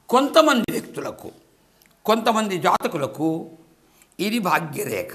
కొంతమంది వ్యక్తులకు కొంతమంది జాతకులకు ఇది భాగ్యరేఖ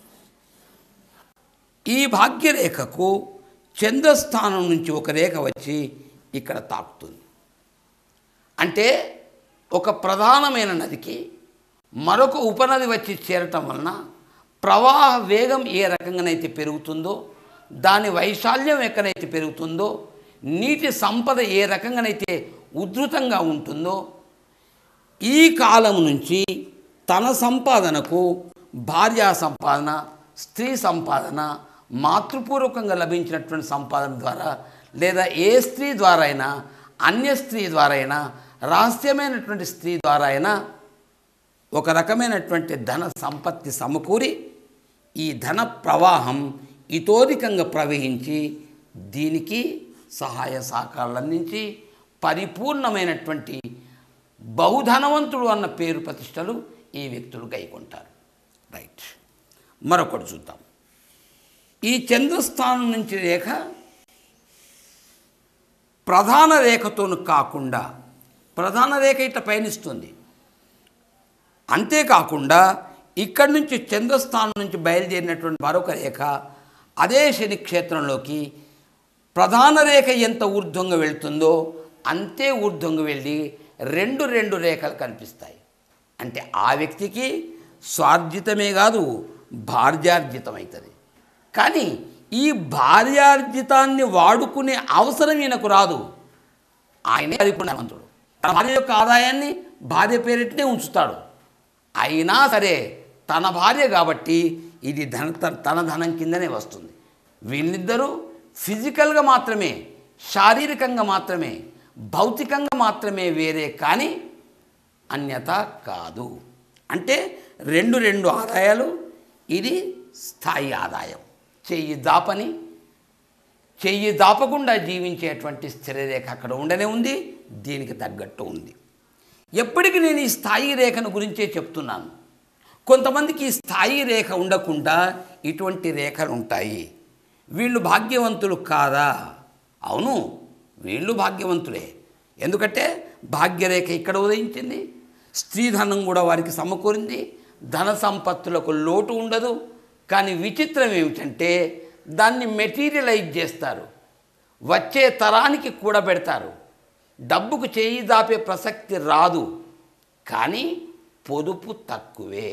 ఈ భాగ్యరేఖకు చంద్రస్థానం నుంచి ఒక రేఖ వచ్చి ఇక్కడ తాకుతుంది అంటే ఒక ప్రధానమైన నదికి మరొక ఉపనది వచ్చి చేరటం వలన ప్రవాహ వేగం ఏ రకంగానైతే పెరుగుతుందో దాని వైశాల్యం ఎక్కడైతే పెరుగుతుందో నీటి సంపద ఏ రకంగానైతే ఉధృతంగా ఉంటుందో ఈ కాలం నుంచి తన సంపాదనకు భార్యా సంపాదన స్త్రీ సంపాదన మాతృపూర్వకంగా లభించినటువంటి సంపాదన ద్వారా లేదా ఏ స్త్రీ ద్వారా అయినా అన్య స్త్రీ ద్వారా అయినా రహస్యమైనటువంటి స్త్రీ ద్వారా అయినా ఒక రకమైనటువంటి ధన సంపత్తి సమకూరి ఈ ధన ప్రవాహం ఇతోధికంగా ప్రవహించి దీనికి సహాయ సహకారాలు అందించి పరిపూర్ణమైనటువంటి బహుధనవంతుడు అన్న పేరు ప్రతిష్టలు ఈ వ్యక్తులు గైకొంటారు రైట్ మరొకటి చూద్దాం ఈ చంద్రస్థానం నుంచి రేఖ ప్రధాన రేఖతోను కాకుండా ప్రధాన రేఖ ఇట్లా పయనిస్తుంది అంతేకాకుండా ఇక్కడి నుంచి చంద్రస్థానం నుంచి బయలుదేరినటువంటి మరొక రేఖ అదే శని క్షేత్రంలోకి ప్రధాన రేఖ ఎంత ఊర్ధ్వంగా వెళ్తుందో అంతే ఊర్ధ్వంగా వెళ్ళి రెండు రెండు రేఖలు కనిపిస్తాయి అంటే ఆ వ్యక్తికి స్వార్జితమే కాదు భార్యార్జితం అవుతుంది కానీ ఈ భార్యార్జితాన్ని వాడుకునే అవసరం ఈయనకు రాదు ఆయనే పరిపూర్ణవంతుడు తన భార్య యొక్క ఆదాయాన్ని భార్య పేరిటనే ఉంచుతాడు అయినా సరే తన భార్య కాబట్టి ఇది ధన తన- తన ధనం కిందనే వస్తుంది వీళ్ళిద్దరూ ఫిజికల్గా మాత్రమే శారీరకంగా మాత్రమే భౌతికంగా మాత్రమే వేరే కానీ అన్యత కాదు అంటే రెండు రెండు ఆదాయాలు ఇది స్థాయి ఆదాయం చెయ్యి దాపని చెయ్యి దాపకుండా జీవించేటువంటి స్థిరరేఖ అక్కడ ఉండనే ఉంది దీనికి తగ్గట్టు ఉంది ఎప్పటికీ నేను ఈ స్థాయి రేఖను గురించే చెప్తున్నాను కొంతమందికి ఈ స్థాయి రేఖ ఉండకుండా ఇటువంటి రేఖలు ఉంటాయి వీళ్ళు భాగ్యవంతులు కాదా అవును వీళ్ళు భాగ్యవంతులే ఎందుకంటే భాగ్యరేఖ ఇక్కడ ఉదయించింది స్త్రీధనం కూడా వారికి సమకూరింది ధన సంపత్తులకు లోటు ఉండదు కానీ విచిత్రం ఏమిటంటే దాన్ని మెటీరియలైజ్ చేస్తారు వచ్చే తరానికి కూడబెడతారు డబ్బుకు చేయి దాపే ప్రసక్తి రాదు కానీ పొదుపు తక్కువే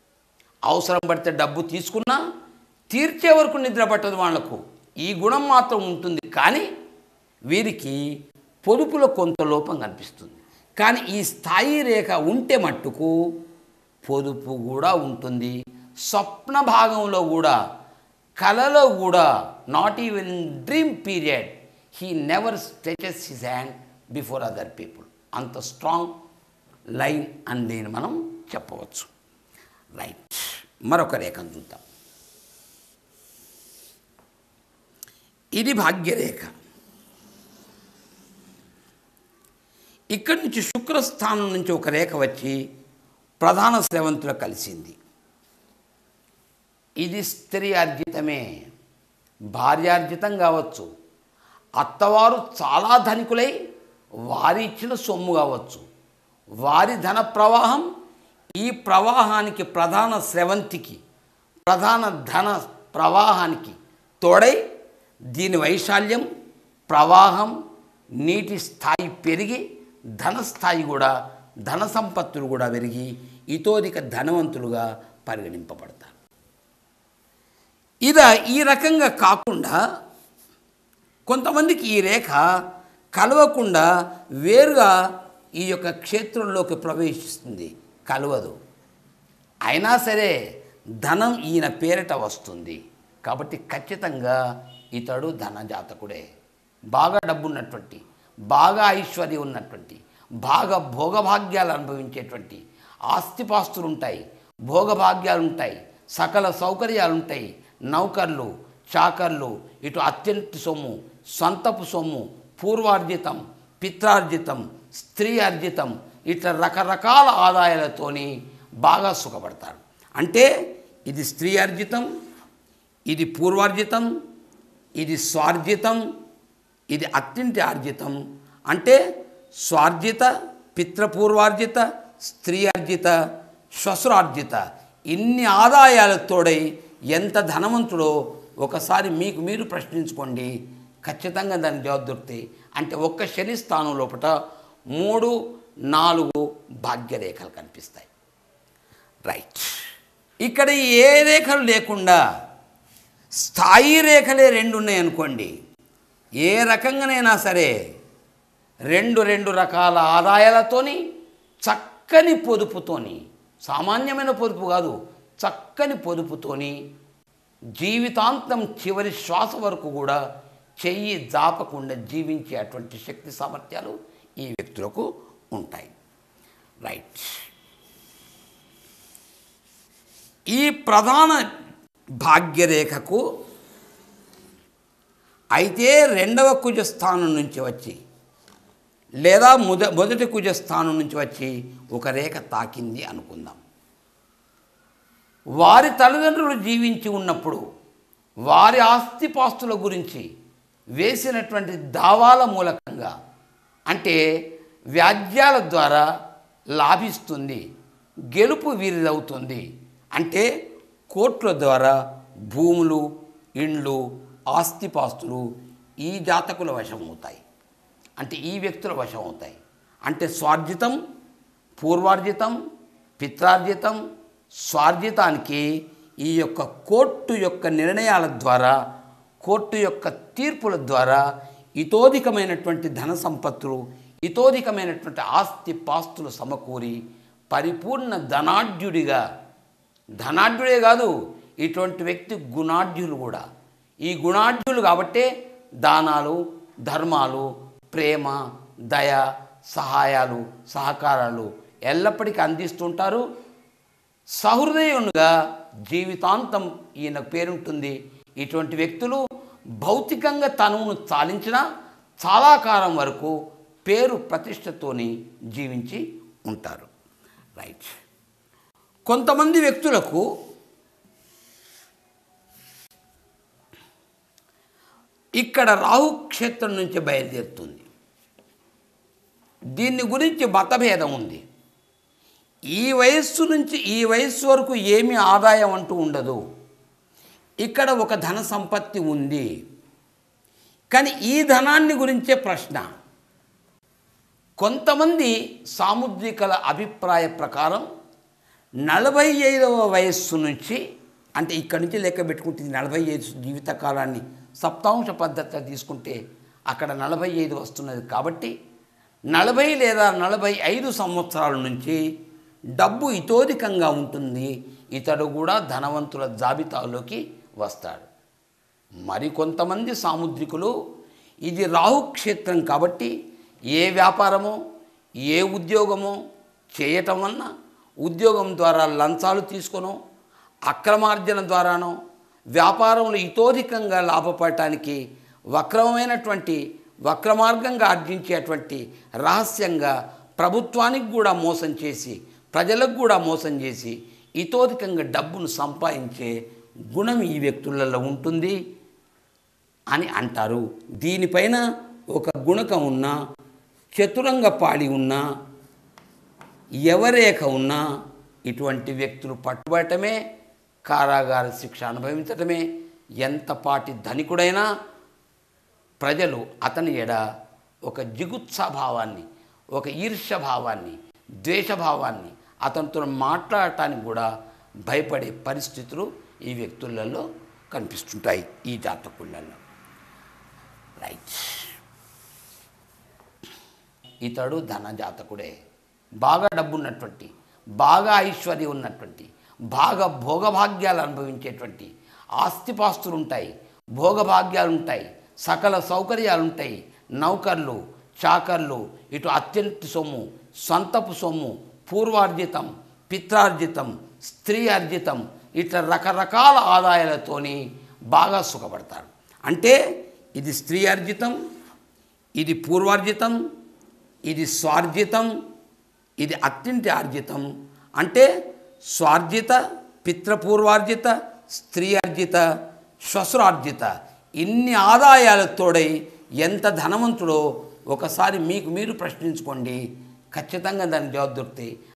అవసరం పడితే డబ్బు తీసుకున్నా తీర్చే వరకు నిద్ర పట్టదు వాళ్లకు ఈ గుణం మాత్రం ఉంటుంది కానీ వీరికి పొదుపులో కొంత లోపం కనిపిస్తుంది కానీ ఈ స్థాయి రేఖ ఉంటే మట్టుకు పొదుపు కూడా ఉంటుంది స్వప్న భాగంలో కూడా కలలో కూడా not even dream period he never stretches his hand before other people అంత స్ట్రాంగ్ లైన్ అని దీన్ని మనం చెప్పవచ్చు రైట్ మరొక రేఖను చూద్దాం ఇది భాగ్యరేఖ ఇక్కడి నుంచి శుక్రస్థానం నుంచి ఒక రేఖ వచ్చి ప్రధాన శ్రవంతులు కలిసింది ఇది స్త్రీ అర్జితమే భార్యార్జితం కావచ్చు అత్తవారు చాలా ధనికులై వారి ఇచ్చిన సొమ్ము కావచ్చు వారి ధన ప్రవాహం ఈ ప్రవాహానికి ప్రధాన స్రవంతికి ప్రధాన ధన ప్రవాహానికి తోడై దీని వైశాల్యం ప్రవాహం నీటి స్థాయి పెరిగి ధన స్థాయి కూడా ధన సంపత్తులు కూడా పెరిగి ఇతోధిక ధనవంతులుగా పరిగణింపబడతారు ఇద ఈ రకంగా కాకుండా కొంతమందికి ఈ రేఖ కలవకుండా వేరుగా ఈ యొక్క క్షేత్రంలోకి ప్రవేశిస్తుంది కలవదు అయినా సరే ధనం ఈయన పేరిట వస్తుంది కాబట్టి ఖచ్చితంగా ఇతడు ధనజాతకుడే బాగా డబ్బున్నటువంటి బాగా ఐశ్వర్యం ఉన్నటువంటి బాగా భోగభాగ్యాలు అనుభవించేటువంటి ఆస్తిపాస్తులు ఉంటాయి భోగభాగ్యాలు ఉంటాయి సకల సౌకర్యాలు ఉంటాయి నౌకర్లు చాకర్లు ఇటు అత్యంత సొమ్ము సొంతపు సొమ్ము పూర్వార్జితం పిత్రార్జితం స్త్రీ అర్జితం ఇట్లా రకరకాల ఆదాయాలతోని బాగా సుఖపడతారు అంటే ఇది స్త్రీ అర్జితం ఇది పూర్వార్జితం ఇది స్వార్జితం ఇది అత్తింటి ఆర్జితం అంటే స్వార్జిత పితృపూర్వార్జిత స్త్రీ అర్జిత శ్వశురార్జిత ఇన్ని ఆదాయాలతోడై ఎంత ధనవంతుడో ఒకసారి మీకు మీరు ప్రశ్నించుకోండి ఖచ్చితంగా దానికి జవాబు దొరుకుతాయి అంటే ఒక్క శని స్థానం లోపల మూడు నాలుగు భాగ్యరేఖలు కనిపిస్తాయి రైట్ ఇక్కడ ఏ రేఖలు లేకుండా స్థాయి రేఖలే రెండు ఉన్నాయి అనుకోండి ఏ రకంగానైనా సరే రెండు రెండు రకాల ఆదాయాలతోని చక్కని పొదుపుతోని సామాన్యమైన పొదుపు కాదు చక్కని పొదుపుతోని జీవితాంతం చివరి శ్వాస వరకు కూడా చెయ్యి జాపకుండా జీవించే అటువంటి శక్తి సామర్థ్యాలు ఈ వ్యక్తులకు ఉంటాయి రైట్ ఈ ప్రధాన భాగ్యరేఖకు అయితే రెండవ కుజ స్థానం నుంచి వచ్చి లేదా మొద మొదటి కుజ స్థానం నుంచి వచ్చి ఒక రేఖ తాకింది అనుకుందాం వారి తల్లిదండ్రులు జీవించి ఉన్నప్పుడు వారి ఆస్తిపాస్తుల గురించి వేసినటువంటి దావాల మూలకంగా అంటే వ్యాజ్యాల ద్వారా లాభిస్తుంది గెలుపు వీరిదవుతుంది అంటే కోర్టుల ద్వారా భూములు ఇండ్లు ఆస్తిపాస్తులు ఈ జాతకుల వశం అవుతాయి అంటే ఈ వ్యక్తుల వశం అవుతాయి అంటే స్వార్జితం పూర్వార్జితం పిత్రార్జితం స్వార్జితానికి ఈ యొక్క కోర్టు యొక్క నిర్ణయాల ద్వారా కోర్టు యొక్క తీర్పుల ద్వారా ఇతోధికమైనటువంటి ధన సంపత్తులు ఇతోధికమైనటువంటి ఆస్తి పాస్తులు సమకూరి పరిపూర్ణ ధనాఢ్యుడిగా ధనాఢ్యుడే కాదు ఇటువంటి వ్యక్తి గుణాఢ్యులు కూడా ఈ గుణాఢ్యులు కాబట్టే దానాలు ధర్మాలు ప్రేమ దయ సహాయాలు సహకారాలు ఎల్లప్పటికీ అందిస్తుంటారు సహృదయునిగా జీవితాంతం ఈయన పేరుంటుంది ఇటువంటి వ్యక్తులు భౌతికంగా తనువును చాలించిన చాలా కాలం వరకు పేరు ప్రతిష్టతోని జీవించి ఉంటారు రైట్ కొంతమంది వ్యక్తులకు ఇక్కడ రాహుక్షేత్రం నుంచి బయలుదేరుతుంది దీన్ని గురించి మతభేదం ఉంది ఈ వయస్సు నుంచి ఈ వయస్సు వరకు ఏమి ఆదాయం అంటూ ఉండదు ఇక్కడ ఒక ధన సంపత్తి ఉంది కానీ ఈ ధనాన్ని గురించే ప్రశ్న కొంతమంది సాముద్రికల అభిప్రాయ ప్రకారం నలభై ఐదవ వయస్సు నుంచి అంటే ఇక్కడి నుంచి లెక్క పెట్టుకుంటే ఇది నలభై ఐదు జీవితకాలాన్ని సప్తాంశ పద్ధతి తీసుకుంటే అక్కడ నలభై ఐదు వస్తున్నది కాబట్టి నలభై లేదా నలభై ఐదు సంవత్సరాల నుంచి డబ్బు ఇతోధికంగా ఉంటుంది ఇతడు కూడా ధనవంతుల జాబితాలోకి వస్తాడు మరికొంతమంది సాముద్రికులు ఇది రాహుక్షేత్రం కాబట్టి ఏ వ్యాపారమో ఏ ఉద్యోగమో చేయటం వలన ఉద్యోగం ద్వారా లంచాలు తీసుకొనో అక్రమార్జన ద్వారానో వ్యాపారంలో ఇతోధికంగా లాభపడటానికి వక్రమైనటువంటి వక్రమార్గంగా ఆర్జించేటువంటి రహస్యంగా ప్రభుత్వానికి కూడా మోసం చేసి ప్రజలకు కూడా మోసం చేసి ఇతోధికంగా డబ్బును సంపాదించే గుణం ఈ వ్యక్తులలో ఉంటుంది అని అంటారు దీనిపైన ఒక గుణకం ఉన్న చతురంగ పాడి ఉన్న ఎవరేఖ ఉన్నా ఇటువంటి వ్యక్తులు పట్టుబడటమే కారాగార శిక్ష అనుభవించటమే ఎంత పాటి ధనికుడైనా ప్రజలు అతని ఎడ ఒక జిగుత్సాభావాన్ని ఒక ఈర్ష్యభావాన్ని ద్వేషభావాన్ని అతనితో మాట్లాడటానికి కూడా భయపడే పరిస్థితులు ఈ వ్యక్తులలో కనిపిస్తుంటాయి ఈ జాతకులలో రైట్ ఇతడు ధన జాతకుడే బాగా డబ్బున్నటువంటి బాగా ఐశ్వర్యం ఉన్నటువంటి బాగా భోగభాగ్యాలు అనుభవించేటువంటి ఆస్తిపాస్తులు ఉంటాయి భోగభాగ్యాలు ఉంటాయి సకల సౌకర్యాలు ఉంటాయి నౌకర్లు చాకర్లు ఇటు అత్యంత సొమ్ము సొంతపు సొమ్ము పూర్వార్జితం పిత్రార్జితం స్త్రీ అర్జితం ఇట్లా రకరకాల ఆదాయాలతోని బాగా సుఖపడతారు అంటే ఇది స్త్రీ అర్జితం ఇది పూర్వార్జితం ఇది స్వార్జితం ఇది అత్యంత ఆర్జితం అంటే స్వార్జిత పిత్రపూర్వార్జిత స్త్రీ అర్జిత శ్వశురార్జిత ఇన్ని ఆదాయాలతోడై ఎంత ధనవంతుడో ఒకసారి మీకు మీరు ప్రశ్నించుకోండి ఖచ్చితంగా దానికి జవాబు దొరుకుతాయి